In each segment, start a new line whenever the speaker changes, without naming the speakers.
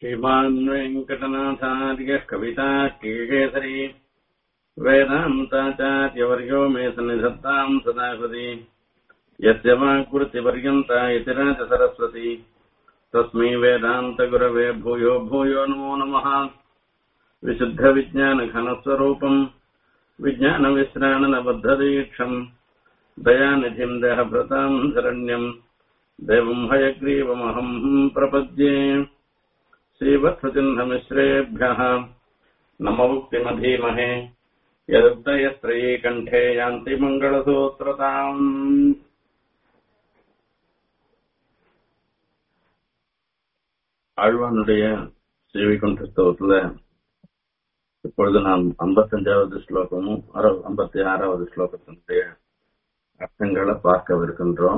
श्रीमान् वेङ्कटनाथार्यः कविता कीकेसरी वेदान्ताचार्यवर्यो मे सन्निधत्ताम् सदा हृदि यस्य वाक्वृत्तिपर्यन्ता इति सरस्वती तस्मै वेदान्तगुरवे भूयो भूयो नमो नमः विशुद्धविज्ञानघनस्वरूपम् विज्ञानविश्राणनबद्धदीक्षम् दयानिधिम् देहभृताम् शरण्यम् देवम् हयग्रीवमहम् प्रपद्ये श्रीवत्सचिह्नमिश्रेभ्यः नममुक्तिमधीमहे यदुक्तयस्त्रयी कण्ठे यान्ति मङ्गलसूत्रताम् ஆழ்வானுடைய ஸ்ரீவைகுண்ட ஸ்தவத்துல இப்பொழுது நாம் ஐம்பத்தஞ்சாவது ஸ்லோகமும் ஐம்பத்தி ஆறாவது ஸ்லோகத்தினுடைய அர்த்தங்களை பார்க்கவிருக்கின்றோம்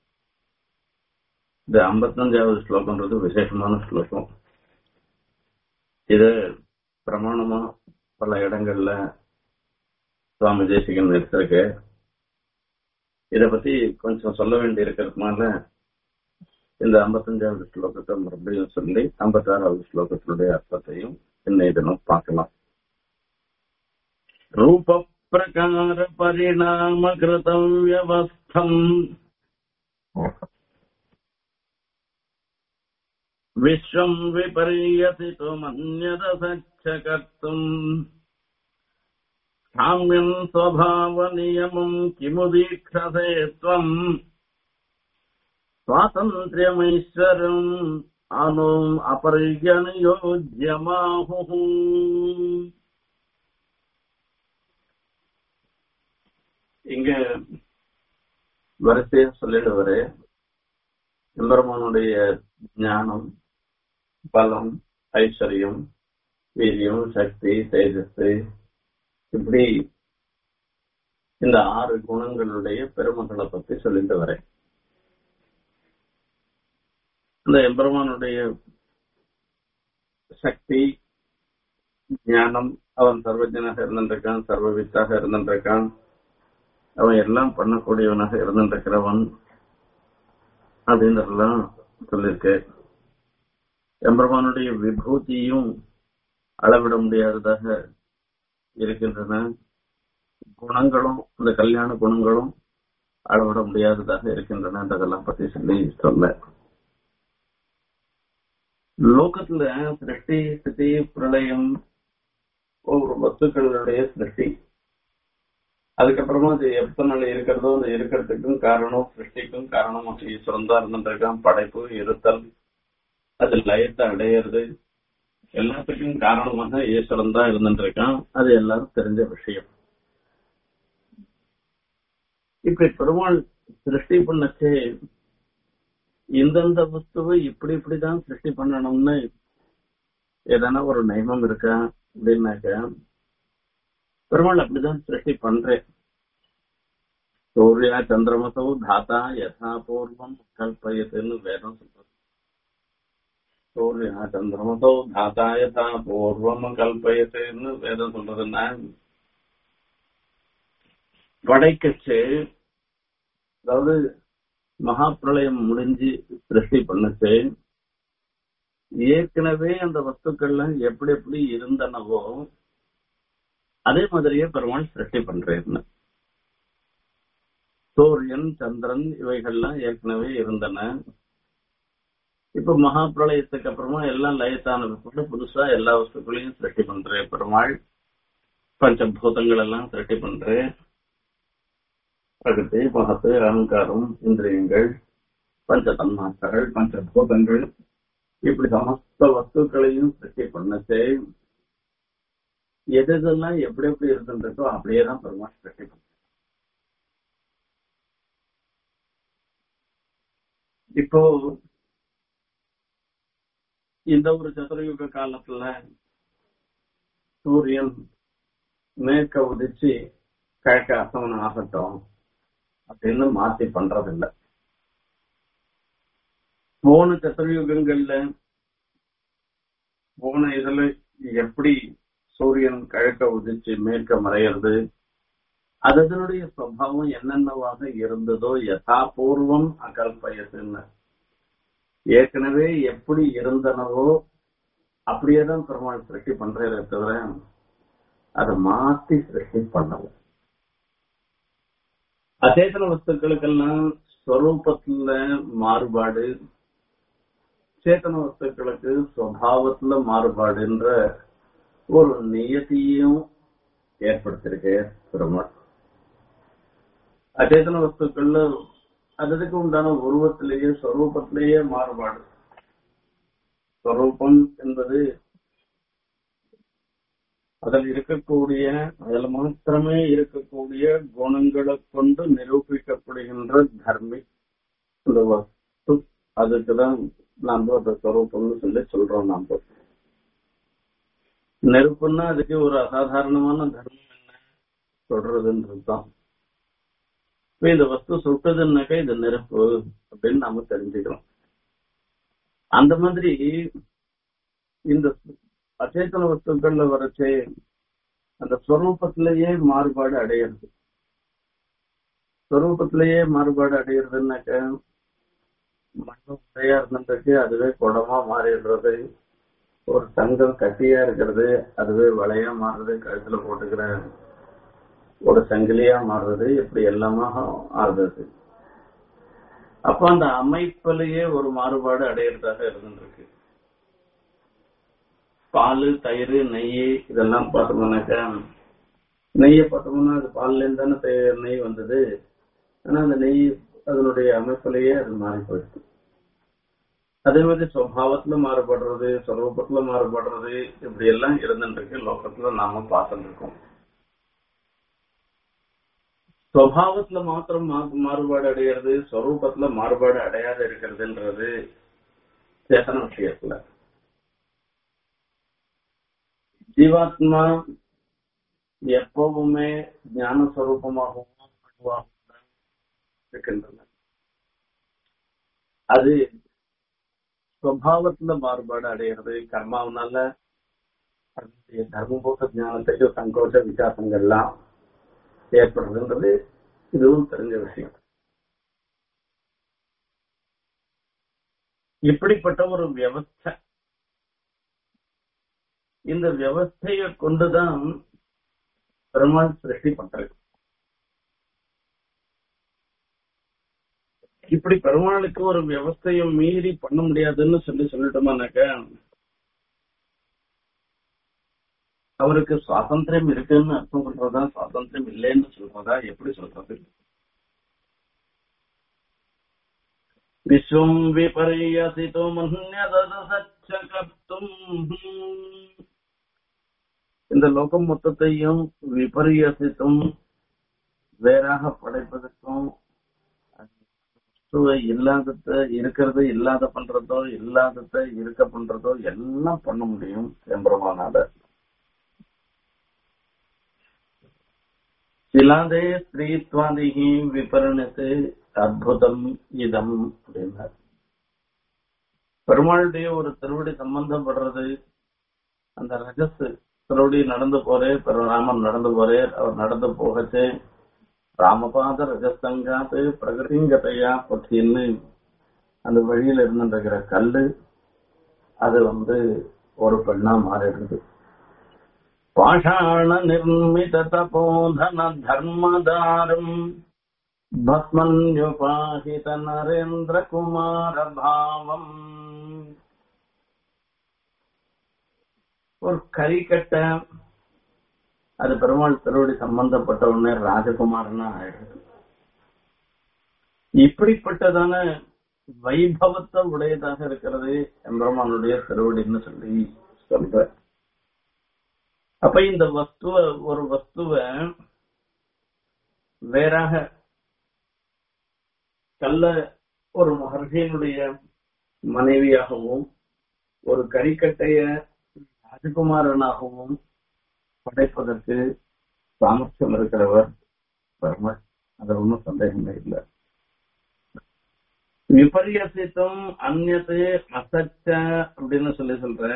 இந்த ஐம்பத்தஞ்சாவது ஸ்லோகம்ன்றது விசேஷமான ஸ்லோகம் இது பிரமாணமா பல இடங்கள்ல சுவாமி தேசிகன் எடுத்திருக்கு இத பத்தி கொஞ்சம் சொல்ல வேண்டி இருக்கிறதுனால இந்த ஐம்பத்தஞ்சாவது ஸ்லோகத்தை மறுபடியும் சொல்லி ஐம்பத்தாறாவது ஸ்லோகத்தினுடைய அர்த்தத்தையும் இன்னைய தினம் பார்க்கலாம் ரூப பிரகார பரிணாம கிருதம் வியவஸ்தம் विश्वम् विपर्यसितुमन्यदसच्च कर्तुम् साम्यम् स्वभावनियमम् किमु दीक्षसे त्वम् स्वातन्त्र्यमैश्वरम् अनुम् अपर्यनियोज्यमाहुः இங்க வரிசையா சொல்லிடுவாரு எம்பெருமானுடைய ஞானம் பலம் ஐஸ்வர்யம் வீரியம் சக்தி தேஜஸ் இப்படி இந்த ஆறு குணங்களுடைய பெருமக்களை பத்தி சொல்லிட்டு வரேன் இந்த எம்பெருமானுடைய சக்தி ஞானம் அவன் சர்வஜனாக இருந்திருக்கான் சர்வவித்தாக இருந்திருக்கான் அவன் எல்லாம் பண்ணக்கூடியவனாக இருந்திருக்கிறவன் அப்படின்றதெல்லாம் சொல்லியிருக்கு எம்பெருமானுடைய விபூதியும் அளவிட முடியாததாக இருக்கின்றன குணங்களும் இந்த கல்யாண குணங்களும் அளவிட முடியாததாக இருக்கின்றனன்றதெல்லாம் பத்தி சொல்லி சொல்ல லோகத்துல சிருஷ்டி ஸ்திதி பிரளயம் ஒவ்வொரு வஸ்துக்களுடைய சிருஷ்டி அதுக்கப்புறமா அது எத்தனை நாள் இருக்கிறதோ அது இருக்கிறதுக்கும் காரணம் சிருஷ்டிக்கும் காரணம் ஈஸ்வரன் தான் இருந்துருக்கான் படைப்பு இருத்தல் அது லயத்தை அடையிறது எல்லாத்துக்கும் காரணமாக ஈஸ்வரன் தான் இருந்துருக்கான் அது எல்லாரும் தெரிஞ்ச விஷயம் இப்படி பெருமாள் சிருஷ்டி பண்ணச்சே இந்தந்த வஸ்துவை இப்படி இப்படிதான் சிருஷ்டி பண்ணணும்னு எதனா ஒரு நியமம் இருக்கா அப்படின்னாக்க பெருமாள் அப்படிதான் சிருஷ்டி பண்றேன் சூர்யா சந்திரமசோ தாத்தா யதா பூர்வம் கல்பயத்துன்னு வேதம் சொல்றது சூர்யா சந்திரமசோ தாத்தா யதா பூர்வம் கல்பயத்துன்னு வேதம் சொல்றதுன்னா படைக்கச்சு அதாவது மகாபிரளயம் முடிஞ்சு சிருஷ்டி பண்ணுச்சு ஏற்கனவே அந்த வஸ்துக்கள்லாம் எப்படி எப்படி இருந்தனவோ அதே மாதிரியே பெருமாள் சிருஷ்டி பண்றேன்னு சூரியன் சந்திரன் இவைகள்லாம் ஏற்கனவே இருந்தன இப்ப மகா பிரளயத்துக்கு அப்புறமா எல்லாம் லயத்தானதுக்குள்ள புதுசா எல்லா வஸ்துக்களையும் சிருஷ்டி பண்றேன் பெருமாள் பஞ்சபூதங்கள் எல்லாம் சிருஷ்டி பண்றேன் பிரகதி மகத்து அகங்காரம் இந்திரியங்கள் பஞ்ச தன்மாக்கள் பஞ்சபூதங்கள் இப்படி சமஸ்த வஸ்துக்களையும் சிருஷ்டி பண்ணச்சே எது எதெல்லாம் எப்படி எப்படி இருந்துருக்கோ அப்படியே தான் பெருமாள் சிருஷ்டி பண்ண இப்போ இந்த ஒரு சதுரயுக காலத்துல சூரியன் மேற்க உதிச்சு கிழக்க அசமனம் ஆகட்டும் அப்படின்னு மாத்தி பண்றதில்லை போன சதுரயுகங்கள்ல போன இதுல எப்படி சூரியன் கிழக்க உதிச்சு மேற்க மறையிறது அது அதனுடைய சுவாவம் என்னென்னவாக இருந்ததோ யதாபூர்வம் அகல்பயசுன்னு ஏற்கனவே எப்படி இருந்தனவோ அப்படியே தான் பெருமாள் சிருஷ்டி பண்றதே தவிர அதை மாத்தி சிருஷ்டி பண்ணல அச்சேதன வஸ்துக்களுக்கெல்லாம் ஸ்வரூபத்துல மாறுபாடு சேத்தன வஸ்துக்களுக்கு சுவாவத்துல மாறுபாடுன்ற ஒரு நியதியும் ஏற்படுத்திருக்க பெருமாள் அச்சேதன வஸ்துக்கள்ல அதுக்கு உண்டான உருவத்திலேயே ஸ்வரூபத்திலேயே மாறுபாடு ஸ்வரூபம் என்பது அதில் இருக்கக்கூடிய அதில் மாத்திரமே இருக்கக்கூடிய குணங்களை கொண்டு நிரூபிக்கப்படுகின்ற தர்மி இந்த வஸ்து அதுக்குதான் நாம அந்த ஸ்வரூபம்னு சொல்லி சொல்றோம் நாம நெருப்புன்னா அதுக்கு ஒரு அசாதாரணமான தர்மம் என்ன சொல்றதுன்றதுதான் இப்ப இந்த வஸ்து சுட்டதுன்னாக்கா இது நெருப்பு அப்படின்னு நாம தெரிஞ்சுக்கிறோம் அந்த மாதிரி இந்த அச்சேத்தன வஸ்துக்கள்ல வரச்சே அந்த ஸ்வரூபத்திலேயே மாறுபாடு அடையிறது ஸ்வரூபத்திலேயே மாறுபாடு அடையிறதுன்னாக்க மண்ணு உடையா இருந்துட்டு அதுவே குடமா மாறிடுறது ஒரு தங்கம் கட்டியா இருக்கிறது அதுவே வளையா மாறுறது கழுத்துல போட்டுக்கிற ஒரு சங்கிலியா மாறுறது இப்படி எல்லாமாக ஆறுறது அப்ப அந்த அமைப்பிலேயே ஒரு மாறுபாடு அடையிறதாக இருந்துருக்கு பால் தயிர் நெய் இதெல்லாம் பார்த்தோம்னாக்கா நெய்யை பார்த்தோம்னா அது பால்ல இருந்து தானே தே- நெய் வந்தது ஆனா அந்த நெய் அதனுடைய அமைப்பிலேயே அது மாறி போயிடுது அதே மாதிரி சுவாவத்துல மாறுபடுறது சொரூபத்துல மாறுபடுறது இப்படி எல்லாம் இருந்துருக்கு லோகத்துல நாம பார்த்துட்டு இருக்கோம் சுவாவத்துல மாத்திரம் மா- மாறுபாடு அடையிறது சொரூபத்துல மாறுபாடு அடையாத இருக்கிறதுன்றது சேத்தன விஷயத்துல ஜீவாத்மா எப்பவுமே ஞான ஸ்வரூபமாகவும் அணுவாகவும் இருக்கின்றன அது சுவாவத்துல மாறுபாடு அடையிறது கர்மாவனால அதனுடைய தர்மபூத ஞானத்துக்கு சங்கோச்ச விசாசங்கள்லாம் ஏற்படுறதுன்றது இதுவும் தெரிஞ்ச விஷயம் இப்படிப்பட்ட ஒரு வியவஸ்தை இந்த வியவஸ்தையை கொண்டுதான் பெருமாள் சிருஷ்டி பண்றது இப்படி பெருமாளுக்கு ஒரு வியவஸ்தையை மீறி பண்ண முடியாதுன்னு சொல்லி சொல்லிட்டோமானாக்க அவருக்கு சுவாதந்திரம் இருக்குன்னு அர்த்தம் பண்றதா சுவாதந்திரம் இல்லைன்னு சொல்றதா எப்படி சொல்றது விஸ்வம் விபரியசிதோ மன்யதசச்சகப்தும் இந்த லோகம் மொத்தத்தையும் விபரியசித்தும் வேறாக படைப்பதற்கும் வஸ்துவை இல்லாதத இருக்கிறது இல்லாத பண்றதோ இல்லாதத இருக்க பண்றதோ எல்லாம் பண்ண முடியும் எம்பெருமானால சிலாதே ஸ்திரீத்வாதிகி விபரணத்து அற்புதம் இதம் அப்படின்னார் பெருமாளுடைய ஒரு திருவடி சம்பந்தப்படுறது அந்த ரஜஸ் திருவடி நடந்து போறே ராமன் நடந்து போறே அவர் நடந்து போகச்சே ராமபாத ரஜஸ்தங்காத்து பிரகதிங்கதையா பத்தின்னு அந்த வழியில இருந்துருக்கிற கல்லு அது வந்து ஒரு பெண்ணா மாறிடுது பாஷாண நிர்மித தபோதன தர்மதாரம் பஸ்மன்யுபாஹித நரேந்திர குமார பாவம் ஒரு கரிக்கட்டை அது பெருமாள் திருவடி சம்பந்தப்பட்ட உடனே ராஜகுமாரனா ஆயிடுது இப்படிப்பட்டதான வைபவத்தை உடையதாக இருக்கிறது எம்பெருமானுடைய திருவடின்னு சொல்லி சொல்ற அப்ப இந்த வஸ்துவ ஒரு வஸ்துவ வேறாக கல்ல ஒரு மகர்ஷியினுடைய மனைவியாகவும் ஒரு கரிக்கட்டைய ராஜகுமாரனாகவும் படைப்பதற்கு சாமர்த்தியம் இருக்கிறவர் பெருமாள் அது ஒன்றும் சந்தேகமே இல்லை விபரியசித்தம் அந்நது அசச்ச அப்படின்னு சொல்லி சொல்ற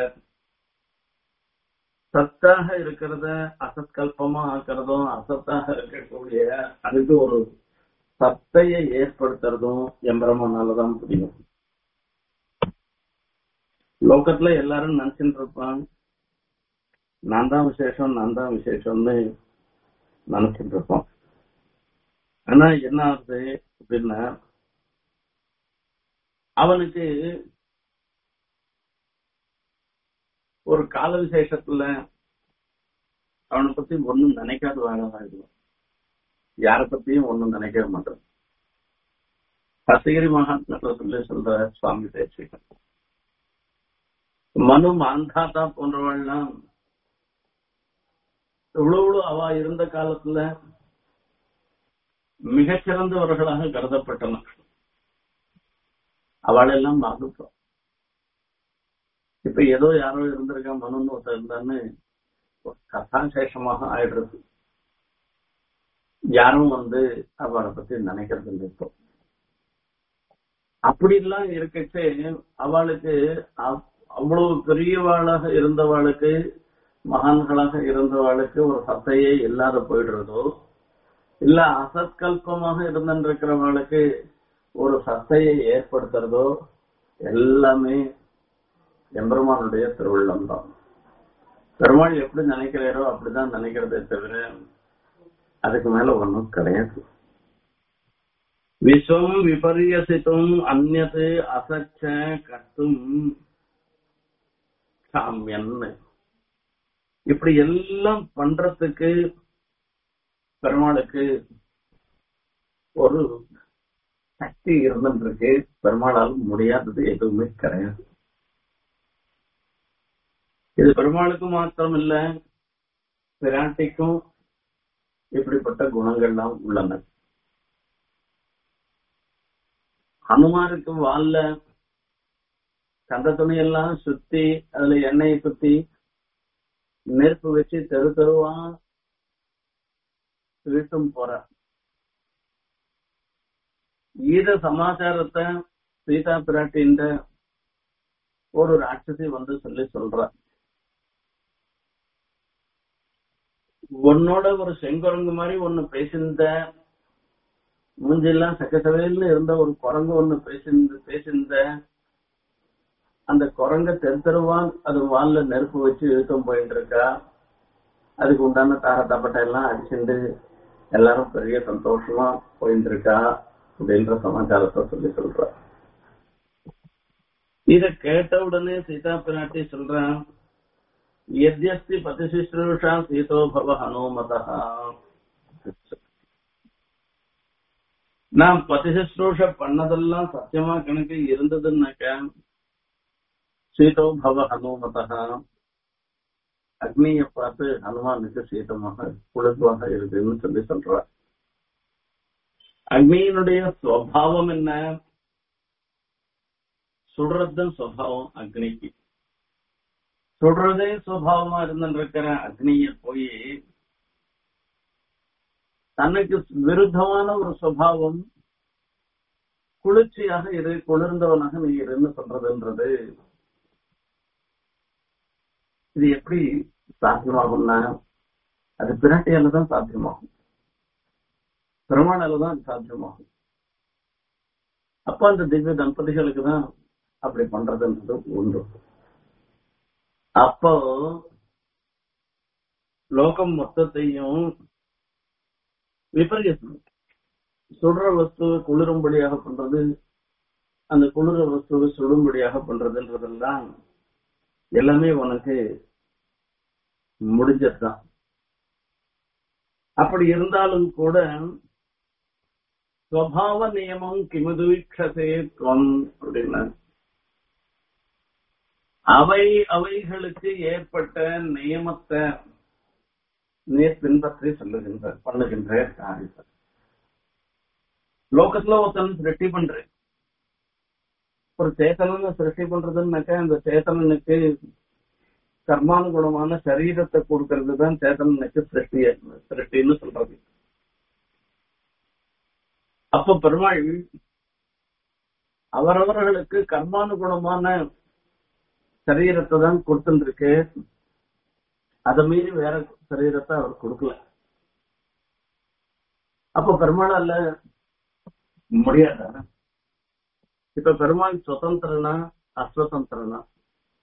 சத்தாக இருக்கிறத அசத்கல்பமா ஆக்கிறதும் அசத்தாக இருக்கக்கூடிய அதுக்கு ஒரு சத்தையை ஏற்படுத்துறதும் எம்பரமானாலதான் முடியும் லோகத்துல எல்லாரும் நினைச்சுட்டு இருப்பான் நான் தான் விசேஷம் நான் தான் விசேஷம்னு நினைச்சிட்டு இருப்போம் ஆனா என்ன ஆகுது அப்படின்னா அவனுக்கு ஒரு கால விசேஷத்துல அவனை பத்தி ஒண்ணும் நினைக்காத வாழவாயிடும் யார பத்தியும் ஒண்ணும் நினைக்கவே மாட்டான் சசிகிரி மகாத்மா சொல்லி சொல்ற சுவாமி தேசிகன் மனு மாந்தாத்தா போன்றவள்லாம் எவ்வளவு அவ இருந்த காலத்துல மிகச்சிறந்தவர்களாக கருதப்பட்டனர் அவளெல்லாம் மறந்துட்டோம் இப்ப ஏதோ யாரோ இருந்திருக்கா மனுன்னு ஒருத்தர் இருந்தான்னு ஒரு கதாசேஷமாக ஆயிடுறது யாரும் வந்து அவளை பத்தி நினைக்கிறது இல்லை இப்போ அப்படிலாம் இருக்கச்சே அவளுக்கு அவ்- அவ்வளவு பெரியவாளாக இருந்தவாளுக்கு மகான்களாக இருந்தவாளுக்கு ஒரு சத்தையே இல்லாத போயிடுறதோ இல்ல அசத்கல்பமாக இருந்திருக்கிறவளுக்கு ஒரு சத்தையை ஏற்படுத்துறதோ எல்லாமே எம்பெருமானுடைய திருவுள்ளம் தான் பெருமாள் எப்படி நினைக்கிறாரோ அப்படிதான் நினைக்கிறதே தவிர அதுக்கு மேல ஒண்ணும் கிடையாது விஸ்வம் விபரியசித்தும் அந்நது அசச்ச கட்டும் சாமியன்னு இப்படி எல்லாம் பண்றதுக்கு பெருமாளுக்கு ஒரு சக்தி இருந்துருக்கு பெருமாளால் முடியாதது எதுவுமே கிடையாது இது பெருமாளுக்கு மாத்திரம் இல்ல பிராட்டிக்கும் இப்படிப்பட்ட குணங்கள்லாம் உள்ளன ஹனுமாருக்கு வால்ல கந்த துணியெல்லாம் சுத்தி அதுல எண்ணெயை சுத்தி நெருப்பு வச்சு தெரு தெருவா வீட்டும் போற ஈர சமாச்சாரத்தை சீதா பிராட்டின்ற ஒரு ராட்சசி வந்து சொல்லி சொல்ற உன்னோட ஒரு செங்குரங்கு மாதிரி ஒண்ணு பேசியிருந்த மூஞ்செல்லாம் சக்கசவையில் இருந்த ஒரு குரங்கு ஒண்ணு பேசியிருந்த பேசியிருந்த அந்த குரங்க தெரு தெருவா அது வால்ல நெருப்பு வச்சு இழுக்கம் போயிட்டு இருக்கா அதுக்கு உண்டான தார தப்பட்டை எல்லாம் அடிச்சுட்டு எல்லாரும் பெரிய சந்தோஷமா போயிட்டு இருக்கா அப்படின்ற சமாச்சாரத்தை சொல்லி சொல்ற இத கேட்ட உடனே சீதா பிராட்டி சொல்றான் எத்யஸ்தி பதிசுஷ்ரூஷா சீதோ பவ ஹனுமதா நான் பதிசுஷ்ரூஷ பண்ணதெல்லாம் சத்தியமா கணக்கு இருந்ததுன்னாக்க சீதோ பவ ஹனுமதா அக்னியை பார்த்து ஹனுமானுக்கு சீதமாக குளிர்வாக இருக்குன்னு சொல்லி சொல்றார் அக்னியினுடைய சுவாவம் என்ன சுடுறதும் சுவாவம் அக்னிக்கு சுடுறதே சுவாவமா இருந்துருக்கிற அக்னிய போய் தனக்கு விருத்தமான ஒரு சுவாவம் குளிர்ச்சியாக இரு குளிர்ந்தவனாக நீ இருன்னு சொல்றதுன்றது இது எப்படி சாத்தியமாகும்னா அது பிராட்டியால தான் சாத்தியமாகும் பெருமானால தான் அது சாத்தியமாகும் அப்ப அந்த திவ்ய தம்பதிகளுக்கு தான் அப்படி பண்றதுன்றது உண்டு அப்போ லோகம் மொத்தத்தையும் விபரீதம் சுடுற வஸ்துவை குளிரும்படியாக பண்றது அந்த குளிர வஸ்துவை சுடும்படியாக பண்றதுன்றதெல்லாம் எல்லாமே உனக்கு முடிஞ்சதுதான் அப்படி இருந்தாலும் கூட ஸ்வபாவ நியமம் கிமுதுவீட்சசே துவம் அப்படின்னா அவை அவைகளுக்கு ஏற்பட்ட நியமத்தை நீர் பின்பற்றி சொல்லுகின்ற பண்ணுகின்ற காரியத்தை லோகத்துல ஒருத்தன் சிருஷ்டி பண்றேன் ஒரு சேத்தனனை சிருஷ்டி பண்றதுன்னாக்கா அந்த சேத்தனனுக்கு கர்மானுகுணமான சரீரத்தை கொடுக்கறது தான் சேத்தனனுக்கு சிருஷ்டி சிருஷ்டின்னு சொல்றது அப்ப பெருமாள் அவரவர்களுக்கு கர்மானுகுணமான சரீரத்தை தான் கொடுத்துருக்கு அதை மீறி வேற சரீரத்தை அவர் கொடுக்கல அப்ப பெருமாளால முடியாதா இப்ப பெருமாள் சுதந்திரனா அஸ்வதந்திரனா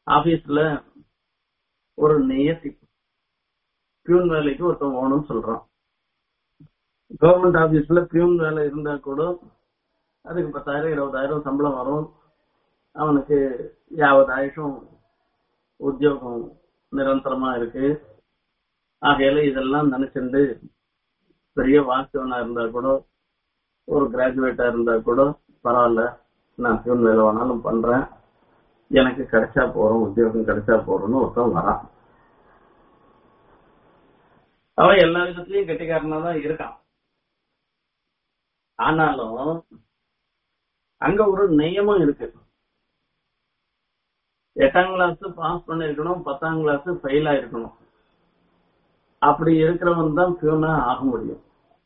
ஆபீஸ்ல ஒரு நியத்தி பியூன் வேலைக்கு ஒருத்தன் ஓணும்னு சொல்றான் கவர்மெண்ட் ஆபீஸ்ல பியூன் வேலை இருந்தா கூட அதுக்கு பத்தாயிரம் இருபதாயிரம் சம்பளம் வரும் அவனுக்கு யாவது ஆயுஷம் உத்தியோகம் நிரந்தரமா இருக்கு ஆகையில இதெல்லாம் நினைச்சுண்டு பெரிய வாஸ்தவனா இருந்தா கூட ஒரு கிராஜுவேட்டா இருந்தா கூட பரவாயில்ல நான் பியூன் வேலை வேணாலும் பண்றேன் எனக்கு கிடைச்சா போறோம் உத்தியோகம் கிடைச்சா போறோம்னு ஒருத்தன் வரான் அவன் எல்லா விதத்திலயும் கெட்டிக்காரனா தான் இருக்கான் ஆனாலும் அங்க ஒரு நியமம் இருக்கு எட்டாம் கிளாஸ் பாஸ் பண்ணிருக்கணும் பத்தாம் கிளாஸ் ஃபெயில் ஆயிருக்கணும் அப்படி இருக்கிறவன் தான் பியூனா ஆக முடியும்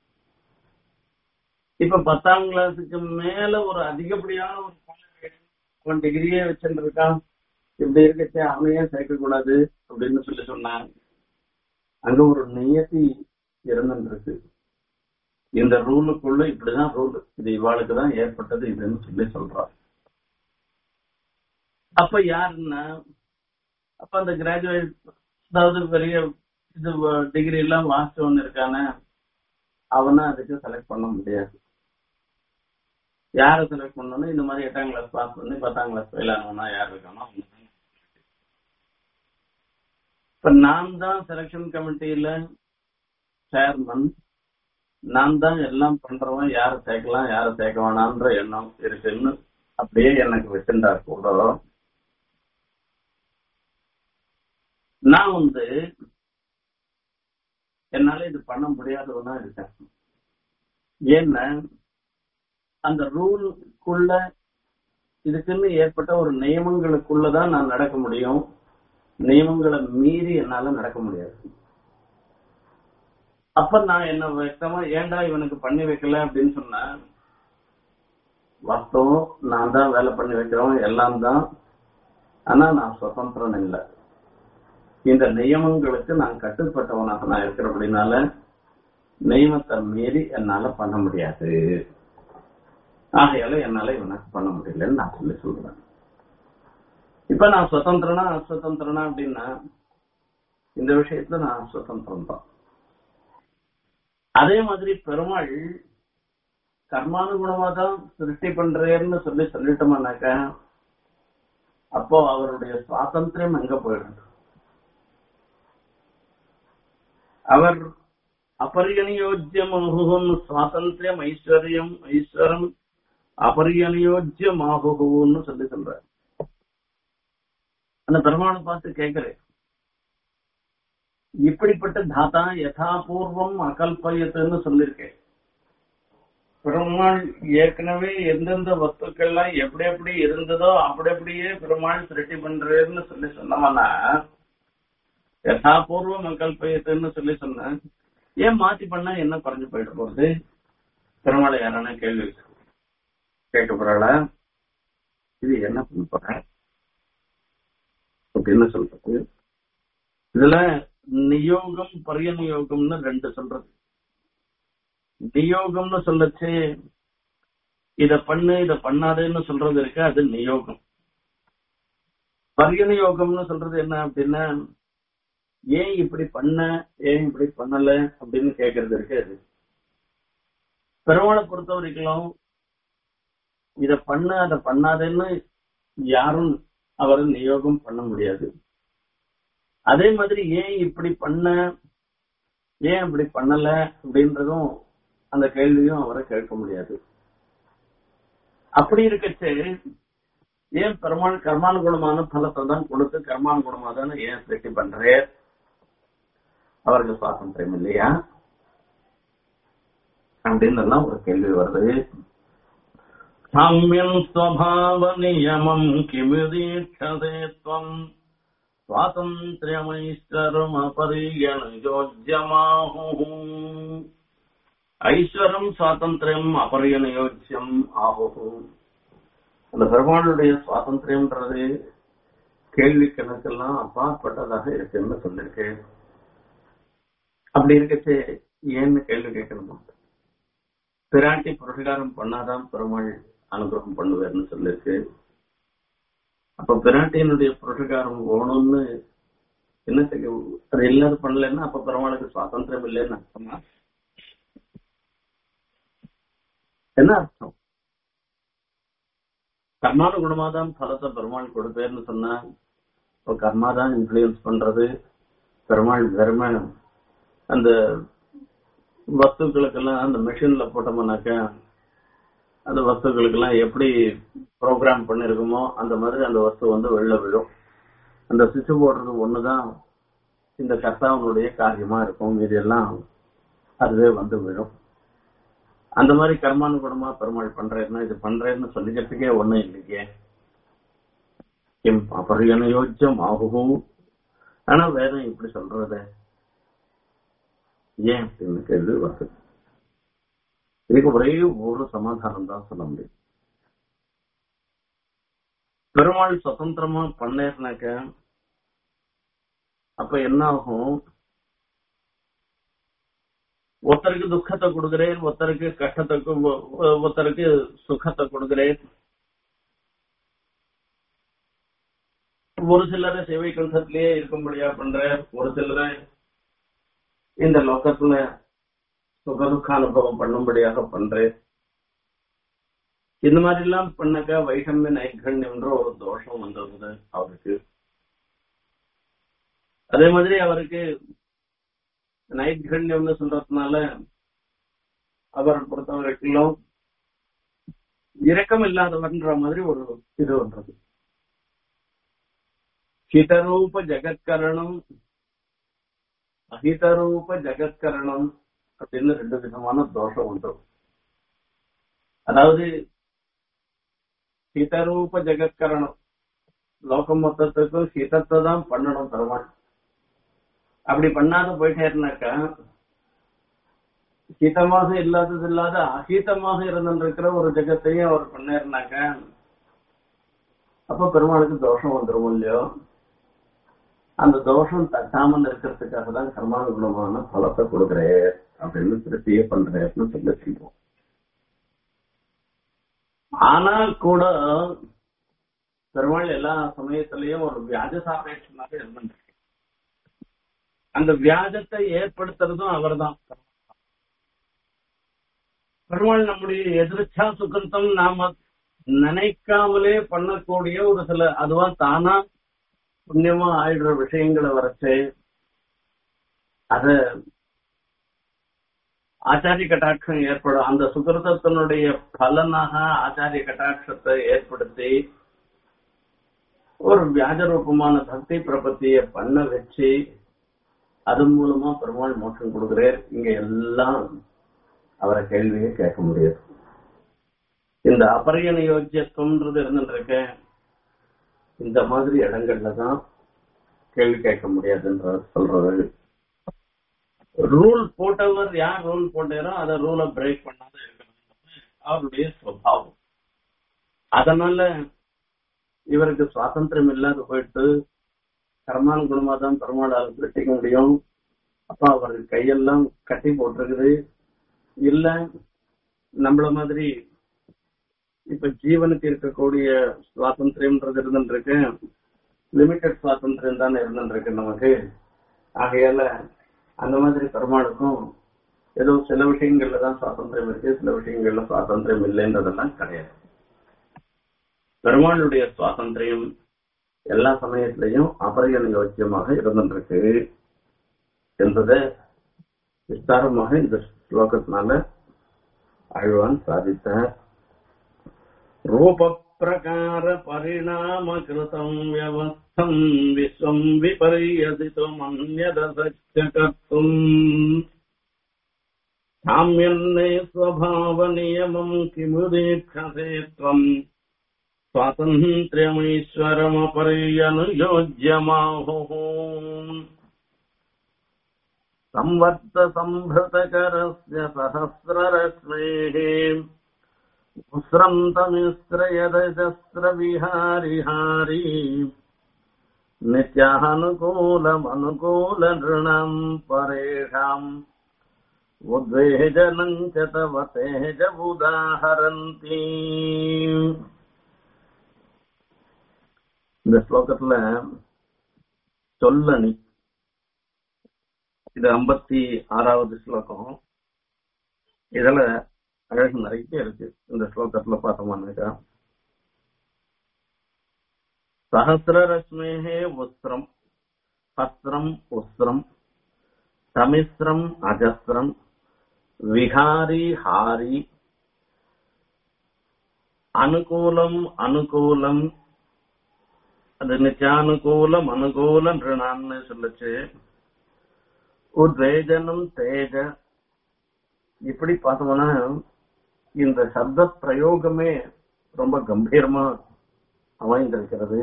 இப்ப பத்தாம் கிளாஸுக்கு மேல ஒரு அதிகப்படியான ஒரு அவன் டிகிரியே வச்சுட்டு இருக்கான் இப்படி இருக்கச்சே அவனையே சேர்க்க கூடாது அப்படின்னு சொல்லி சொன்னான் அங்க ஒரு நியத்தி இருந்துருக்கு இந்த ரூலுக்குள்ள இப்படிதான் ரூல் இது இவாளுக்கு தான் ஏற்பட்டது இதுன்னு சொல்லி சொல்றான் அப்ப யாருன்னா அப்ப அந்த கிராஜுவேட் அதாவது பெரிய இது டிகிரி எல்லாம் வாசிச்சவன் இருக்கானே அவனை அதுக்கு செலக்ட் பண்ண முடியாது யாரை செலக்ட் பண்ணணும் இந்த மாதிரி எட்டாம் கிளாஸ் பாஸ் பண்ணி பத்தாம் கிளாஸ் ஃபெயில் ஆனவனா யார் இருக்கானோ இப்ப நான் தான் செலக்ஷன் கமிட்டியில சேர்மன் நான் தான் எல்லாம் பண்றவன் யாரை சேர்க்கலாம் யாரை சேர்க்க வேணான்ற எண்ணம் இருக்குன்னு அப்படியே எனக்கு வச்சிருந்தா கூட நான் வந்து என்னால இது பண்ண முடியாதவனா இருக்கேன் ஏன்னா அந்த ரூலுக்குள்ள இதுக்குன்னு ஏற்பட்ட ஒரு நியமங்களுக்குள்ளதான் நான் நடக்க முடியும் நியமங்களை மீறி என்னால நடக்க முடியாது அப்ப நான் என்ன വ്യക്തமா ஏன்டா இவனுக்கு பண்ணி வைக்கல அப்படின்னு சொன்னேன் வாஸ்தவம் நான் தான் வேலை பண்ணி வைக்கிறோம் எல்லாம் தான் ஆனா நான் சுதந்திரம் இல்லை இந்த நியமங்களுக்கு நான் கட்டுப்பட்டவனாக நான் இருக்கிற அப்படின்னால நியமத்தை மீறி என்னால பண்ண முடியாது ஆகையால என்னால இவனுக்கு பண்ண முடியலன்னு நான் சொல்லி சொல்றேன் இப்ப நான் சுதந்திரனா அசுதந்திரனா அப்படின்னா இந்த விஷயத்துல நான் சுதந்திரம் தான் அதே மாதிரி பெருமாள் கர்மானுகுணமா தான் சிருஷ்டி பண்றேன்னு சொல்லி சொல்லிட்டோம்னாக்க அப்போ அவருடைய சுவாதந்திரம் எங்க போயிடுது அவர் அபரியனியோஜ்யமாகுன் சுவாதந்திரம் ஐஸ்வர்யம் ஐஸ்வரம் அபரியனியோஜ்யமாகுன்னு சொல்லி சொல்ற அந்த பெருமாளை பார்த்து கேட்கிறேன் இப்படிப்பட்ட தாத்தா யதாபூர்வம் அகல்பயத்துன்னு சொல்லியிருக்கேன் பெருமாள் ஏற்கனவே எந்தெந்த வஸ்துக்கள்லாம் எப்படி எப்படி இருந்ததோ அப்படி அப்படியே பெருமாள் சிருஷ்டி பண்றேன்னு சொல்லி சொன்னோம்னா யதாபூர்வம் அகல்பயத்துன்னு சொல்லி சொன்னேன் ஏன் மாத்தி பண்ணா என்ன குறைஞ்சு போயிட போகுது பெருமாளை யாரான கேள்வி கேட்க போறாள இது என்ன பண்ண போற அப்படின்னு சொல்றது இதுல நியோகம் பரியநியோகம்னு ரெண்டு சொல்றது நியோகம்னு சொல்லச்சு இத பண்ணு இத பண்ணாதேன்னு சொல்றது இருக்கு அது நியோகம் பரியநியோகம்னு சொல்றது என்ன அப்படின்னா ஏன் இப்படி பண்ண ஏன் இப்படி பண்ணல அப்படின்னு கேக்குறது இருக்கு அது பெருமாளை பொறுத்த வரைக்கும் இத பண்ண அத பண்ணாதேன்னு யாரும் அவரை நியோகம் பண்ண முடியாது அதே மாதிரி ஏன் இப்படி பண்ண ஏன் இப்படி பண்ணல அப்படின்றதும் அந்த கேள்வியும் அவரை கேட்க முடியாது அப்படி இருக்கச்சு ஏன் பெருமாள் கர்மானுகுணமான பலத்தை தான் கொடுத்து கர்மானுகுணமா தானே ஏன் சிருஷ்டி பண்றே அவருக்கு சுவாதந்திரம் இல்லையா அப்படின்னு எல்லாம் ஒரு கேள்வி வருது சாமியம் ஸ்வபாவ நியமம் கிமிதீட்சதே துவம் சுவாதந்திரமைஸ்வரம் அபரியனயோஜ்யமாஹு ஐஸ்வரம் சுவாதந்திரம் அபரியனயோஜ்யம் ஆஹு அந்த பெருமாளுடைய சுவாதந்திரம்ன்றது கேள்வி கணக்கெல்லாம் அப்பாற்பட்டதாக இருக்குன்னு சொல்லிருக்கேன் அப்படி இருக்கச்சு ஏன்னு கேள்வி கேட்கணுமா பிராட்டி புரஸ்காரம் பண்ணாதான் பெருமாள் அனுகிரகம் பண்ணுவார்னு சொல்லிருக்கு அப்ப பிராட்டியனுடைய புருஷகாரம் வேணும்னு என்ன செய்ய அது இல்லாத பண்ணலன்னா அப்ப பெருமாளுக்கு சுவாதந்திரம் இல்லைன்னு அர்த்தமா என்ன அர்த்தம் கர்மானுகுணமாதான் பலத்தை பெருமாள் கொடுப்பேர்னு சொன்னா இப்போ கர்மாதான் இன்ஃபுளுயன்ஸ் பண்றது பெருமாள் வெறுமை அந்த வஸ்துக்களுக்கெல்லாம் அந்த மிஷின்ல போட்டோம்னாக்கா அந்த வஸ்துக்களுக்கெல்லாம் எப்படி ப்ரோக்ராம் பண்ணிருக்குமோ அந்த மாதிரி அந்த வஸ்து வந்து வெளில விழும் அந்த சுவிட்ச் போடுறது ஒண்ணுதான் இந்த கர்த்தாவனுடைய காரியமா இருக்கும் மீதி எல்லாம் அதுவே வந்து விழும் அந்த மாதிரி கர்மானுகுணமா பெருமாள் பண்றேன்னா இது பண்றேன்னு சொல்லிக்கிறதுக்கே ஒண்ணும் இல்லையே கிம் அபரியனயோஜ்யம் ஆகும் ஆனா வேதம் இப்படி சொல்றது ஏன் அப்படின்னு கேள்வி வருது இதுக்கு ஒரே ஒரு சமாதானம் தான் சொல்ல முடியும் பெருமாள் சுதந்திரமா பண்ணேர்னாக்க அப்ப என்ன ஆகும் ஒருத்தருக்கு துக்கத்தை கொடுக்கிறேன் ஒருத்தருக்கு கஷ்டத்தை கு- ஒருத்தருக்கு சுகத்தை கொடுக்கிறேன் ஒரு சிலரை சேவை கண்டத்திலேயே இருக்கும்படியா பண்ற ஒரு சிலரை இந்த லோகத்துல சுகதுக்க அனுபவம் பண்ணும்படியாக பண்றேன் இந்த மாதிரி எல்லாம் பண்ணாக்கா வைஷமிய நைகண்யம்ன்ற ஒரு தோஷம் வந்துருது அவருக்கு அதே மாதிரி அவருக்கு நைகண்யம்னு சொல்றதுனால அவரை பொறுத்த வரைக்கும் இரக்கம் இல்லாதவர்ன்ற மாதிரி ஒரு இது வந்தது ஹிதரூப ஜெகத்கரணம் அஹிதரூப ஜெகத்கரணம் அப்படின்னு ரெண்டு விதமான தோஷம் உண்டு அதாவது ஹிதரூப ஜெகத்கரணம் லோகம் மொத்தத்துக்கும் ஹிதத்தை தான் பண்ணணும் பெருமாள் அப்படி பண்ணாத போயிட்டேருனாக்கா ஹிதமாக இல்லாதது இல்லாத அஹிதமாக இருந்திருக்கிற ஒரு ஜெகத்தையும் அவர் பண்ணாருனாக்க அப்ப பெருமாளுக்கு தோஷம் வந்துரும் இல்லையோ அந்த தோஷம் தட்டாமல் இருக்கிறதுக்காக தான் கர்மானுகுணமான பலத்தை கொடுக்குறேன் அப்படின்னு திருப்தியே பண்றேன்னு சொல்லி சொல்றோம் ஆனால் கூட பெருமாள் எல்லா சமயத்திலையும் ஒரு வியாஜ சாபேட்சமாக இருந்துட்டு அந்த வியாஜத்தை ஏற்படுத்துறதும் அவர்தான் பெருமாள் நம்முடைய எதிர்ச்சா சுகந்தம் நாம நினைக்காமலே பண்ணக்கூடிய ஒரு சில அதுவா தானா புண்ணியமா ஆயிடுற விஷயங்களை வரைச்சு அத ஆச்சாரிய கட்டாட்சம் ஏற்படும் அந்த சுகிருதத்தினுடைய பலனாக ஆச்சாரிய கட்டாட்சத்தை ஏற்படுத்தி ஒரு வியாஜ ரூபமான பக்தி பிரபத்திய பண்ண வச்சு அதன் மூலமா பெருமாள் மோட்சம் கொடுக்கிறார் இங்க எல்லாம் அவரை கேள்வியே கேட்க முடியாது இந்த அபரியன யோக்கியத்துவம்ன்றது இருந்துருக்க இந்த மாதிரி இடங்கள்ல தான் கேள்வி கேட்க முடியாதுன்ற சொல்றது ரூல் போட்டவர் யார் ரூல் போட்டாரோ அதை ரூலை பிரேக் பண்ணாத இருக்கிறது அவருடைய சுவாவம் அதனால இவருக்கு சுவாதந்திரம் இல்லாத போயிட்டு கர்மான குணமா தான் பெருமாளால் வெட்டிக்க முடியும் அப்ப அவர் கையெல்லாம் கட்டி போட்டிருக்குது இல்ல நம்மள மாதிரி இப்ப ஜீவனுக்கு இருக்கக்கூடிய சுவாதந்திரம்ன்றது இருந்துருக்கு லிமிட்டட் சுவாதந்திரம் தானே இருந்துருக்கு நமக்கு ஆகையால அந்த மாதிரி பெருமாளுக்கும் ஏதோ சில விஷயங்கள்ல தான் சுவாதந்திரம் இருக்கு சில விஷயங்கள்ல சுவாதந்திரம் இல்லைன்றதெல்லாம் கிடையாது பெருமாளுடைய சுவாதந்திரம் எல்லா சமயத்திலையும் அபரியன யோக்கியமாக இருந்துருக்கு என்பதை விஸ்தாரமாக இந்த ஸ்லோகத்தினால அழ்வான் சாதித்தார் ரூப பிரகார பரிணாம கிருதம் வியவஸ்தம் விஸ்வம் விபரியதித்தும் அந்நதசக்ய கர்த்தும் சாமியன்னே ஸ்வபாவ நியமம் கிமு தீட்சசே त्वम् स्वातन्त्र्यमीश्वरमपर्यनुयोज्यमाहुः संवर्त संभृतकरस्य सहस्ररश्मेः उस्रन्तमिस्त्रयदजस्रविहारिहारी नित्यानुकूलमनुकूलनृणाम् परेषाम् उद्वेजनम् च तव तेजमुदाहरन्ति இந்த ஸ்லோகத்துல சொல்லணி இது ஐம்பத்தி ஆறாவது ஸ்லோகம் இதுல அழகு நிறைய இருக்கு இந்த ஸ்லோகத்துல பார்த்தோம்னாக்கா சஹசிரரஸ்மேஹே உஸ்திரம் ஹஸ்திரம் உஸ்திரம் சமிஸ்திரம் அஜஸ்திரம் விஹாரி ஹாரி அனுகூலம் அனுகூலம் அது நித்தியானுகூலம் அனுகூலம் ரிணான்னு சொல்லுச்சு உத்வேஜனம் தேஜ இப்படி பார்த்தோம்னா இந்த சப்த பிரயோகமே ரொம்ப கம்பீரமா அமைந்திருக்கிறது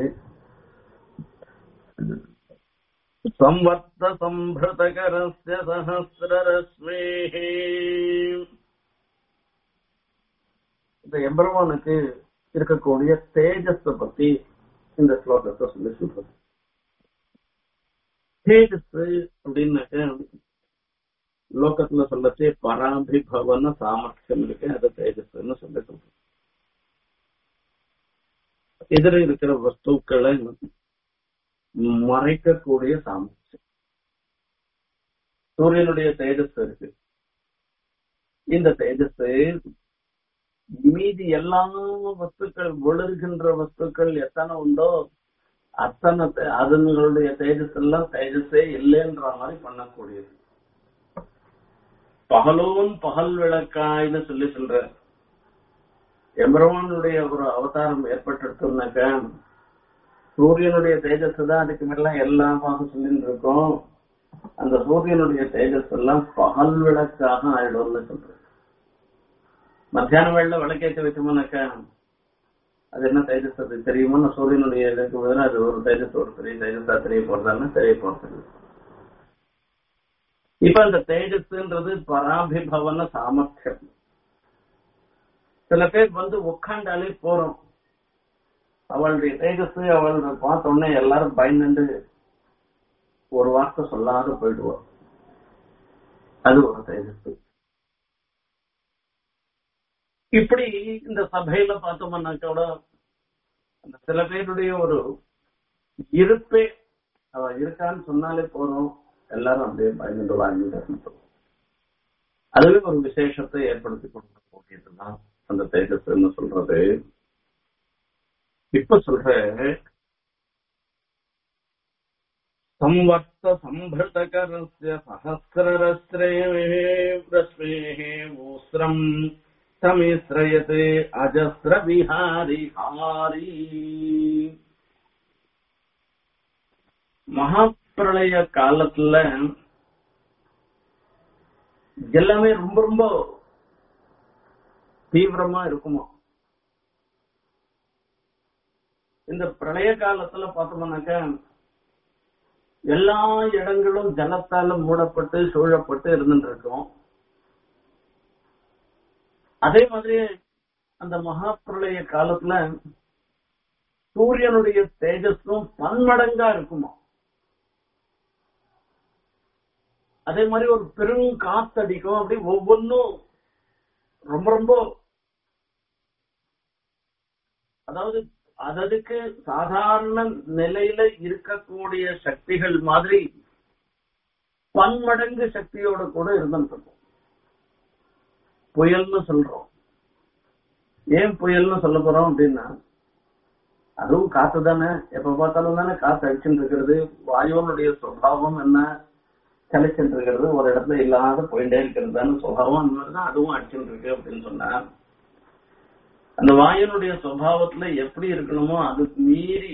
संवर्त संभृतकरस्य सहस्ररश्मेः இந்த எம்பெருமானுக்கு இருக்கக்கூடிய தேஜஸ் பத்தி இந்த ஸ்லோகத்தை சொல்லி சொல்றது தேஜஸ் அப்படின்னாக்க லோகத்துல சொல்லச்சே பராபிபவன சாமர்த்தியம் இருக்கு அது தேஜஸ்ன்னு சொல்லி சொல்றது எதிர இருக்கிற வஸ்துக்களை மறைக்கக்கூடிய சாமர்த்தியம் சூரியனுடைய தேஜஸ் இருக்கு இந்த தேஜஸ் மீதி எல்லா வஸ்துக்கள் ஒளிர்கின்ற வஸ்துக்கள் எத்தனை உண்டோ அத்தனை அதனுடைய தேஜஸ் எல்லாம் தேஜஸே இல்லைன்ற மாதிரி பண்ணக்கூடியது பகலோன் பகல் விளக்காய்னு சொல்லி சொல்ற எம்பெருமானுடைய ஒரு அவதாரம் ஏற்பட்டிருக்குனாக்க சூரியனுடைய தேஜஸ் தான் அதுக்கு மேல எல்லாமாக சொல்லிட்டு இருக்கோம் அந்த சூரியனுடைய தேஜஸ் எல்லாம் பகல் விளக்காக ஆயிடும்னு சொல்றேன் மத்தியான வேளையில விளக்கேற்ற வச்சோம்னாக்கா அது என்ன தேஜஸ் அது தெரியுமா சூரியனுடைய இதுக்கு பதிலாக அது ஒரு தேஜஸ் ஒரு பெரிய தேஜஸா தெரிய போறதான்னு தெரிய போறது இப்ப அந்த தேஜஸ்ன்றது பராபிபவன சாமர்த்தியம் சில பேர் வந்து உட்காண்டாலே போறோம் அவளுடைய தேஜஸ் அவளை பார்த்த உடனே எல்லாரும் பயந்துண்டு ஒரு வார்த்தை சொல்லாத போயிடுவோம் அது ஒரு தேஜஸ் இப்படி இந்த சபையில பார்த்தோம்னா கூட அந்த சில பேருடைய ஒரு இருப்பே அவ இருக்கான்னு சொன்னாலே போறோம் எல்லாரும் அப்படியே பயந்துட்டு வாங்கிட்டு அதுவே ஒரு விசேஷத்தை ஏற்படுத்தி கொடுக்கக்கூடியதுதான் அந்த தேஜஸ்ன்னு சொல்றது இப்ப சொல்ற संवर्त संभृतकरस्य सहस्ररस्रेः ऊस्रम् समिश्रयते अजस्रविहारि हारी மகாப்பிரளய காலத்துல எல்லாமே ரொம்ப ரொம்ப தீவிரமா இருக்குமா இந்த பிரளய காலத்துல பார்த்தோம்னாக்க எல்லா இடங்களும் ஜலத்தால மூடப்பட்டு சூழப்பட்டு இருந்துட்டு இருக்கும் அதே மாதிரி அந்த மகாப்பிரளய காலத்துல சூரியனுடைய தேஜஸும் பன்மடங்கா இருக்குமா அதே மாதிரி ஒரு பெரும் காத்தடிக்கும் அப்படி ஒவ்வொன்றும் ரொம்ப ரொம்ப அதாவது அதற்கு சாதாரண நிலையில இருக்கக்கூடிய சக்திகள் மாதிரி பன்மடங்கு சக்தியோட கூட இருந்துருக்கும் புயல்னு சொல்றோம் ஏன் புயல்னு சொல்ல போறோம் அப்படின்னா அதுவும் காத்து தானே எப்ப பார்த்தாலும் தானே காத்து அடிச்சுட்டு இருக்கிறது வாயுவனுடைய சுவாவம் என்ன கலைச்சுட்டு இருக்கிறது ஒரு இடத்துல இல்லாத போயிட்டே இருக்கிறது தானே சுபாவம் அந்த மாதிரி தான் அதுவும் அடிச்சுட்டு இருக்கு அப்படின்னு சொன்னா அந்த வாயுனுடைய சுவாவத்துல எப்படி இருக்கணுமோ அதுக்கு மீறி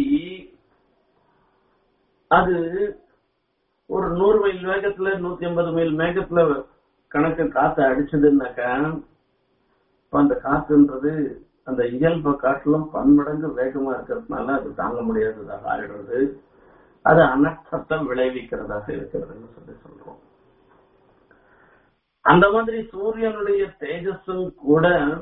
அது ஒரு நூறு மைல் வேகத்துல நூத்தி ஐம்பது மைல் வேகத்துல கணக்கு காத்து அடிச்சதுன்னாக்கா இப்ப அந்த காத்துன்றது அந்த இயல்பு காட்டிலும் பன்மடங்கு வேகமா இருக்கிறதுனால அது தாங்க முடியாததாக ஆயிடுறது அது அனர்த்தத்தை விளைவிக்கிறதாக இருக்கிறதுன்னு சொல்லி சொல்றோம் அந்த மாதிரி சூரியனுடைய தேஜஸும் கூட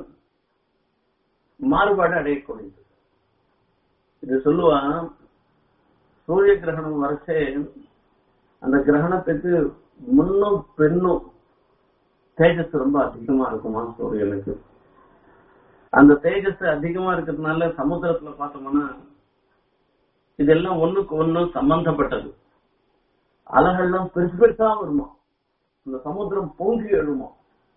மாறுபாடு அடையக்கூடியது இது சொல்லுவா சூரிய கிரகணம் வரைச்சே அந்த கிரகணத்துக்கு முன்னும் பெண்ணும் தேஜஸ் ரொம்ப அதிகமா இருக்குமா சூரியனுக்கு அந்த தேஜஸ் அதிகமா இருக்கிறதுனால சமுத்திரத்துல பார்த்தோம்னா இதெல்லாம் ஒண்ணுக்கு ஒண்ணு சம்பந்தப்பட்டது அலைகள்லாம் பெருசு பெருசா வருமா இந்த சமுத்திரம் பொங்கி எழுமா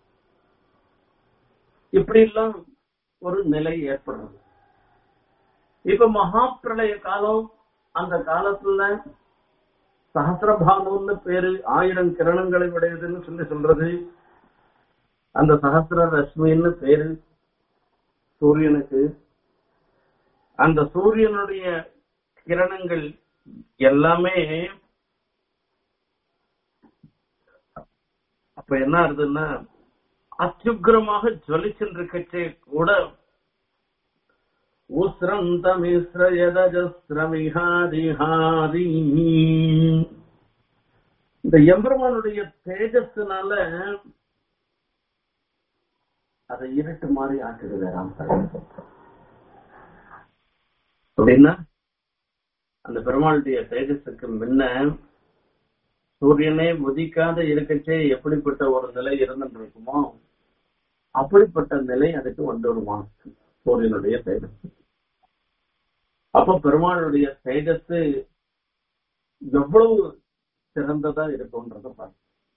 இப்படி எல்லாம் ஒரு நிலை ஏற்படுறது இப்ப மகா பிரளய காலம் அந்த காலத்துல சஹசிரபானுன்னு பேரு ஆயிரம் கிரணங்களை உடையதுன்னு சொல்லி சொல்றது அந்த சஹசிர ரஷ்மின்னு பேரு சூரியனுக்கு அந்த சூரியனுடைய கிரணங்கள் எல்லாமே அப்ப என்ன ஆகுதுன்னா அத்யுக்ரமாக ஜொலிச்சுருக்கச்சே கூட உஸ்ரந்தமிஸ்ரயதஜஸ்ரமிஹாதிஹாதி இந்த எம்பெருமானுடைய தேஜஸ்னால அதை இருட்டு மாதிரி ஆக்குது ராமசாமி அப்படின்னா அந்த பெருமாளுடைய தேஜஸுக்கு முன்ன சூரியனே உதிக்காத இருக்கச்சே எப்படிப்பட்ட ஒரு நிலை இருந்துட்டு இருக்குமோ அப்படிப்பட்ட நிலை அதுக்கு வந்துடுமா சூரியனுடைய தேஜஸ் அப்ப பெருமாளுடைய தேஜஸ் எவ்வளவு சிறந்ததா இருக்கும்ன்றத பாருங்க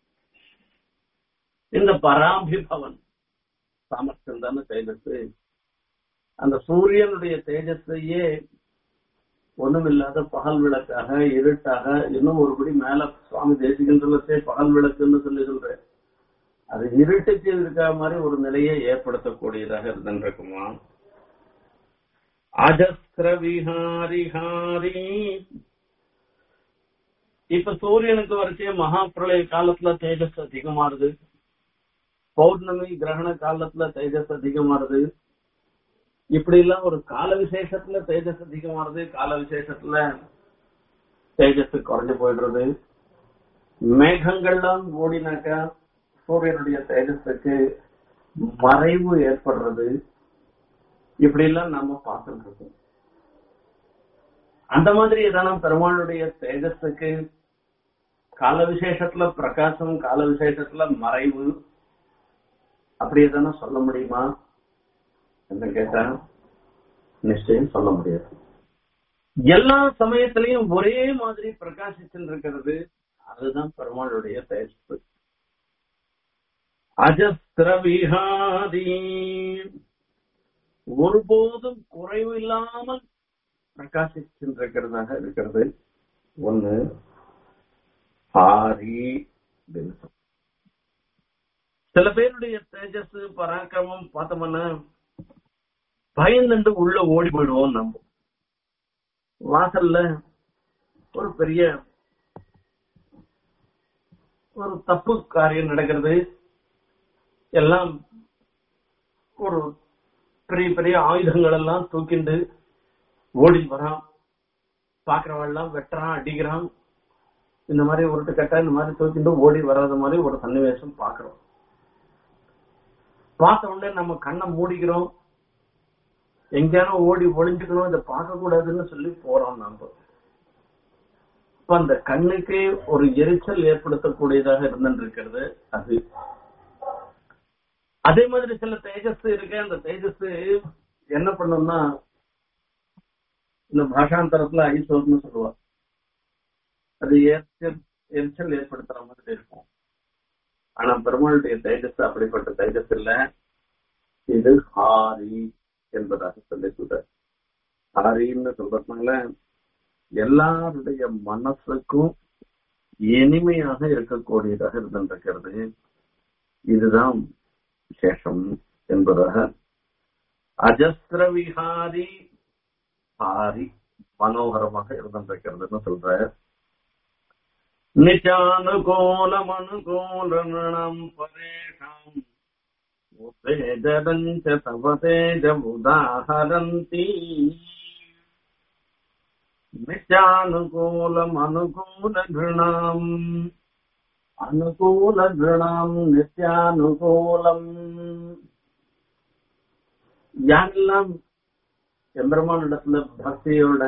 இந்த பராபிபவன் சாமர்த்தியம் தானே தேஜஸ் அந்த சூரியனுடைய தேஜஸையே ஒண்ணுமில்லாத பகல் விளக்காக இருட்டாக இன்னும் ஒருபடி மேல சுவாமி தேசிகன் சொல்லச்சே பகல் விளக்குன்னு சொல்லி சொல்றேன் அது இருட்டுக்கு இருக்க மாதிரி ஒரு நிலையை ஏற்படுத்தக்கூடியதாக இருந்திருக்குமா அஜஸ்திர விஹாரி ஹாரி இப்ப சூரியனுக்கு வரைச்சே மகா பிரளய காலத்துல தேஜஸ் அதிகமாறுது பௌர்ணமி கிரகண காலத்துல தேஜஸ் அதிகமாறுது இப்படி எல்லாம் ஒரு கால விசேஷத்துல தேஜஸ் அதிகமாறுது கால விசேஷத்துல தேஜஸ் குறைஞ்சு போயிடுறது மேகங்கள்லாம் ஓடினாக்கா சூரியனுடைய தேஜஸுக்கு மறைவு ஏற்படுறது இப்படி எல்லாம் நாம பார்த்துட்டு இருக்கோம் அந்த மாதிரி எதனா பெருமாளுடைய தேஜஸுக்கு கால விசேஷத்துல பிரகாசம் கால விசேஷத்துல மறைவு அப்படி எதனா சொல்ல முடியுமா என்ன கேட்டா நிச்சயம் சொல்ல முடியாது எல்லா சமயத்திலையும் ஒரே மாதிரி பிரகாசிச்சுட்டு இருக்கிறது அதுதான் பெருமாளுடைய தேஜஸ் அஜஸ்திரவிஹாதி ஒருபோதும் குறைவு இல்லாமல் பிரகாசிச்சிருக்கிறதாக இருக்கிறது ஒண்ணு ஆரி அப்படின்னு சொல்றோம். சில பேருடைய தேஜஸ் பராக்கிரமம் பார்த்தோம்னா பயந்துண்டு உள்ள ஓடி போயிடுவோம் நம்ம வாசல்ல ஒரு பெரிய ஒரு தப்பு காரியம் நடக்கிறது எல்லாம் ஒரு பெரிய பெரிய ஆயுதங்கள் எல்லாம் தூக்கிண்டு ஓடி வரான் பாக்குறவெல்லாம் வெட்டுறான் அடிக்கிறான் இந்த மாதிரி உருட்டு கட்ட இந்த மாதிரி தூக்கிட்டு ஓடி வராத மாதிரி ஒரு சன்னிவேசம் பாக்குறோம் பார்த்த உடனே நம்ம கண்ணை மூடிக்கிறோம் எங்கேயானோ ஓடி ஒளிஞ்சுக்கணும் இதை பார்க்க கூடாதுன்னு சொல்லி போறோம் நாம இப்ப அந்த கண்ணுக்கு ஒரு எரிச்சல் ஏற்படுத்தக்கூடியதாக இருந்துட்டு இருக்கிறது அது அதே மாதிரி சில தேஜஸ் இருக்கு அந்த தேஜஸ் என்ன பண்ணும்னா இந்த பாஷாந்தரத்துல ஐசோர்னு சொல்லுவா அது எரிச்சல் எரிச்சல் ஏற்படுத்துற மாதிரி இருக்கும் ஆனா பெருமாளுடைய தேஜஸ் அப்படிப்பட்ட தேஜஸ் இல்ல இது ஹாரி என்பதாக சொல்லி சொல்ற ஹாரின்னு சொல்றதுனால எல்லாருடைய மனசுக்கும் இனிமையாக இருக்கக்கூடியதாக இருந்திருக்கிறது இதுதான் விசேஷம் என்பதாக அஜஸ்திர விஹாரி ஹாரி மனோகரமாக இருந்திருக்கிறதுன்னு சொல்ற நிஜானுகூலமனுகூலம் பரேஷாம் உத்தேஜதஞ்ச தவ தேஜ உதாஹரந்தி நித்யானுகூலம் அனுகூல கிருணாம் அனுகூல கிருணாம் நித்யானுகூலம் யாரெல்லாம் எம்பெருமான் இடத்துல பக்தியோட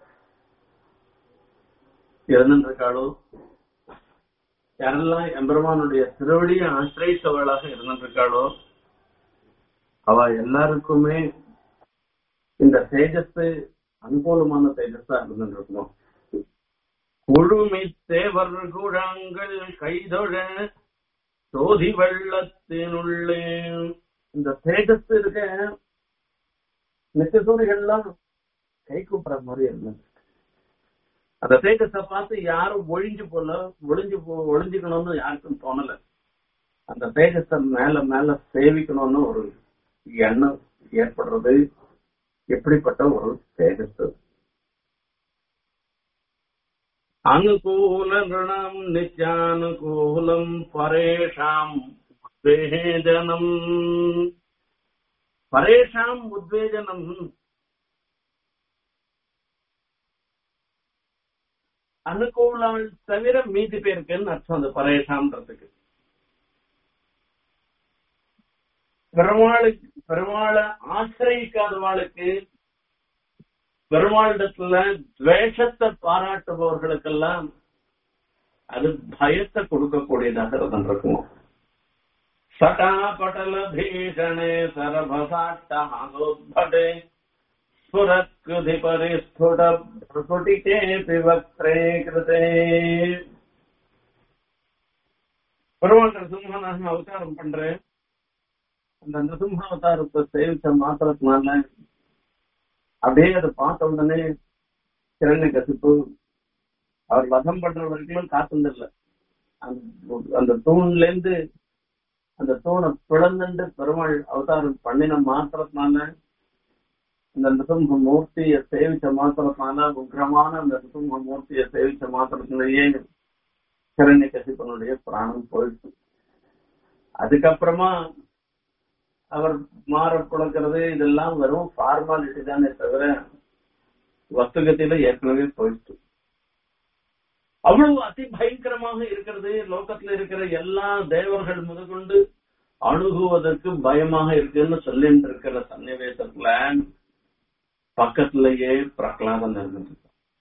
இருந்திருக்காளோ யாரெல்லாம் எம்பெருமானுடைய திருவடியை ஆசிரியத்தவளாக இருந்திருக்காளோ அவ எல்லாருக்குமே இந்த தேஜஸ் அனுகூலமான தேஜஸா இருந்துருக்கணும் குழுமி தேவர் குழாங்கள் கைதொழ சோதி வெள்ளத்தினுள்ளே இந்த தேஜஸ் இருக்க நிச்சசூரிகள்லாம் கை கூப்பிடுற மாதிரி இருந்தது அந்த தேஜஸ பார்த்து யாரும் ஒழிஞ்சு போல ஒளிஞ்சு போ ஒளிஞ்சுக்கணும்னு யாருக்கும் தோணல அந்த தேஜஸ மேல மேல சேவிக்கணும்னு ஒரு எண்ணம் ஏற்படுறது எப்படிப்பட்ட ஒரு தேஜஸ் அனுகூலம் நித்யானுகூலம் பரேஷாம் உத்வேஜனம் பரேஷாம் உத்வேஜனம் அனுகூலம் தவிர மீதி பேருக்குன்னு அர்த்தம் அந்த பரேஷாம்ன்றதுக்கு பெருமாளுக்கு பெருமாளை ஆசிரியிக்காதவாளுக்கு பெருமாளிடத்துல துவேஷத்தை பாராட்டுபவர்களுக்கெல்லாம் அது பயத்தை கொடுக்கக்கூடியதாக இருந்திருக்கும் சகா படல பீஷணே சரபசாட்டே ஸ்புரத்குதி பரிஸ்புட பிரசுட்டிகே பிவக்ரே கிருதே பெருமாள் நரசிம்மனாக அவதாரம் பண்றேன் அந்த நரசிம்ம அவதாரத்தை சேவிச்ச மாத்திரத்தினால அப்படியே அதை பார்த்த உடனே கிரண்ய கசிப்பு அவர் வதம் பண்ற வரைக்கும் காத்துந்தில்ல அந்த தூண்ல இருந்து அந்த தூணை பிளந்துண்டு பெருமாள் அவதாரம் பண்ணின மாத்திரத்தினால அந்த நிருசிம்ம மூர்த்தியை சேவிச்ச மாத்திரத்தினால உக்ரமான அந்த நிருசிம்ம மூர்த்தியை சேவிச்ச மாத்திரத்திலேயே கிரண்ய கசிப்பனுடைய பிராணம் போயிடுச்சு அதுக்கப்புறமா அவர் மாற குழக்கிறது இதெல்லாம் வெறும் ஃபார்மாலிட்டி தானே தவிர வஸ்துகத்தில ஏற்கனவே போயிட்டு அவ்வளவு அதி பயங்கரமாக இருக்கிறது லோகத்துல இருக்கிற எல்லா தேவர்கள் முதற்கொண்டு அணுகுவதற்கு பயமாக இருக்குன்னு சொல்லிட்டு இருக்கிற சன்னிவேசத்துல பக்கத்திலேயே பிரகலாதன் இருந்தது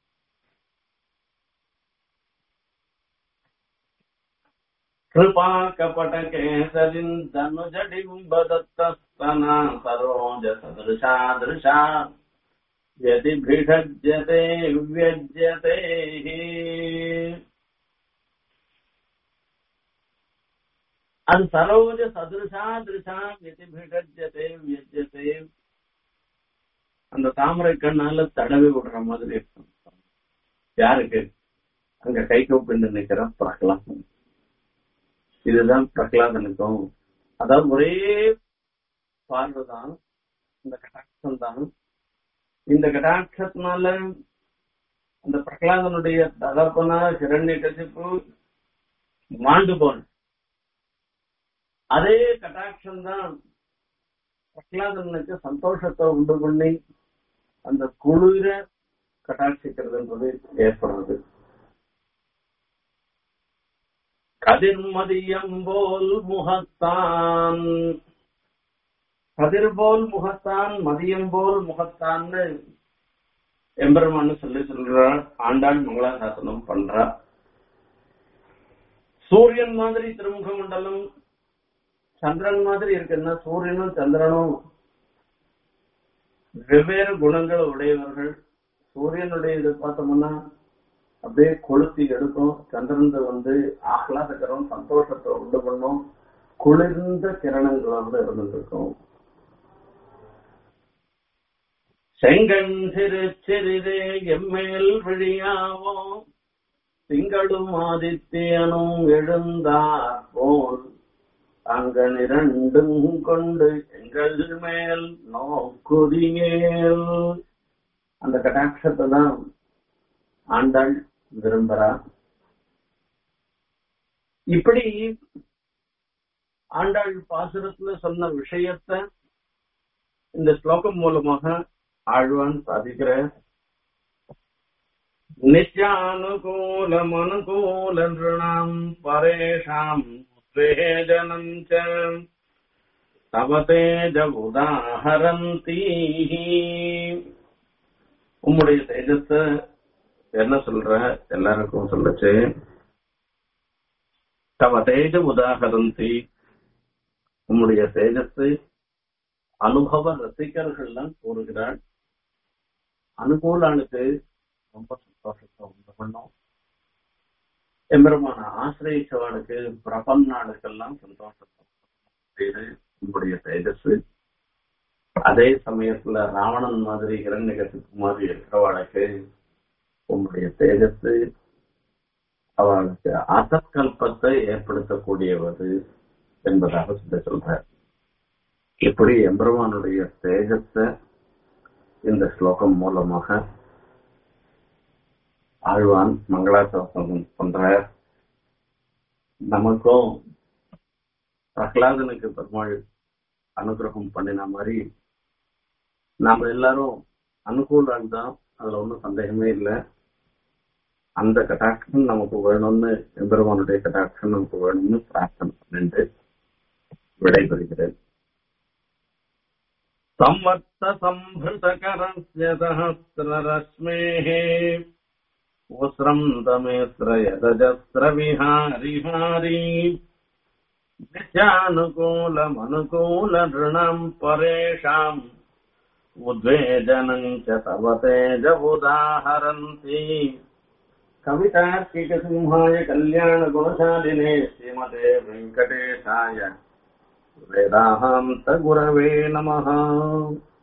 कृपाकपटकेसरिन्दनुजडिम्बदत्तस्तना सरोज सदृशा दृशा यदि भिषज्यते व्यज्यते அது சரோஜ சதுருஷா திருஷா எதி பிஷஜ்யதே வியஜ்யதே அந்த தாமரை கண்ணால தடவி விடுற மாதிரி இருக்கும் யாருக்கு அங்க கை கூப்பிட்டு நிக்கிற பிரகலாதன் இதுதான் பிரகலாதனுக்கும் அதாவது ஒரே பார்வைதான் இந்த கட்டாட்சம் தான் இந்த கட்டாட்சத்தினால அந்த பிரகலாதனுடைய தகப்பனா ஹிரண்ய கசிப்பு மாண்டு போன அதே கட்டாட்சம் தான் பிரகலாதனுக்கு சந்தோஷத்தை உண்டு பண்ணி அந்த குளிர கட்டாட்சிக்கிறதுன்றது ஏற்படுறது கதிர்மதியம் போல் முகத்தான் கதிர் போல் முகத்தான் மதியம் போல் முகத்தான்னு எம்பெருமான்னு சொல்லி சொல்றார் ஆண்டாள் மங்களாசாசனம் பண்றா சூரியன் மாதிரி திருமுக மண்டலம் சந்திரன் மாதிரி இருக்குன்னா சூரியனும் சந்திரனும் வெவ்வேறு குணங்கள் உடையவர்கள் சூரியனுடைய இது பார்த்தோம்னா அப்படியே கொளுத்தி எடுக்கும் சந்திரன் வந்து ஆஹ்லாதகரம் சந்தோஷத்தை உண்டு பண்ணும் குளிர்ந்த கிரணங்களோட இருந்துருக்கும் செங்கண் சிறு சிறிதே எம்மேல் விழியாவோ திங்களும் ஆதித்யனும் எழுந்தார் போல் தாங்கள் இரண்டும் கொண்டு எங்கள் மேல் நோக்குதியேல் அந்த கட்டாட்சத்தை தான் ஆண்டாள் விரும்புறா இப்படி ஆண்டாள் பாசுரத்துல சொன்ன விஷயத்த இந்த ஸ்லோகம் மூலமாக ஆழ்வான் சாதிக்கிற நித்யானுகூலம் அனுகூலம் பரேஷாம் உத்வேஜனம் ச தவ தேஜ உதாஹரந்தி உம்முடைய தேஜஸ என்ன சொல்ற எல்லாருக்கும் சொல்லுச்சு தவ தேஜ உதாகரந்தி உம்முடைய தேஜஸ் அனுபவ ரசிகர்கள்லாம் கூறுகிறாள் அனுகூலானுக்கு ரொம்ப சந்தோஷத்தை உண்டு பண்ணும் எம்பெருமான ஆசிரியச்சவனுக்கு பிரபன்னாளுக்கெல்லாம் சந்தோஷத்தை செய்து உங்களுடைய தேஜஸ் அதே சமயத்துல ராவணன் மாதிரி இரண்யகத்துக்கு மாதிரி இருக்கிறவளுக்கு உங்களுடைய தேஜஸ் அவளுக்கு அசத்கல்பத்தை ஏற்படுத்தக்கூடியவது என்பதாக சொல்லி சொல்றார் இப்படி எம்பெருமானுடைய தேஜத்தை இந்த ஸ்லோகம் மூலமாக ஆழ்வான் மங்களாசாசனம் பண்றார் நமக்கும் பிரகலாதனுக்கு பெருமாள் அனுகிரகம் பண்ணின மாதிரி நாம எல்லாரும் அனுகூலம் தான் அதுல ஒன்றும் சந்தேகமே இல்லை அந்த கட்டாட்சம் நமக்கு வேணும்னு எம்பெருமானுடைய கட்டாட்சம் நமக்கு வேணும்னு பிரார்த்தனை பண்ணிட்டு விடைபெறுகிறேன் संवत्त सम्भृतकरस्य सहस्ररश्मेः उस्रन्दमेस्रयदजस्रविहारिहारी नित्यानुकूलमनुकूलनृणाम् परेषाम् उद्वेजनम् च तव तेज उदाहरन्ति कवितार्किकसिंहाय कल्याणगुणशालिने श्रीमते वेङ्कटेशाय वेदान्त गुरवे नमः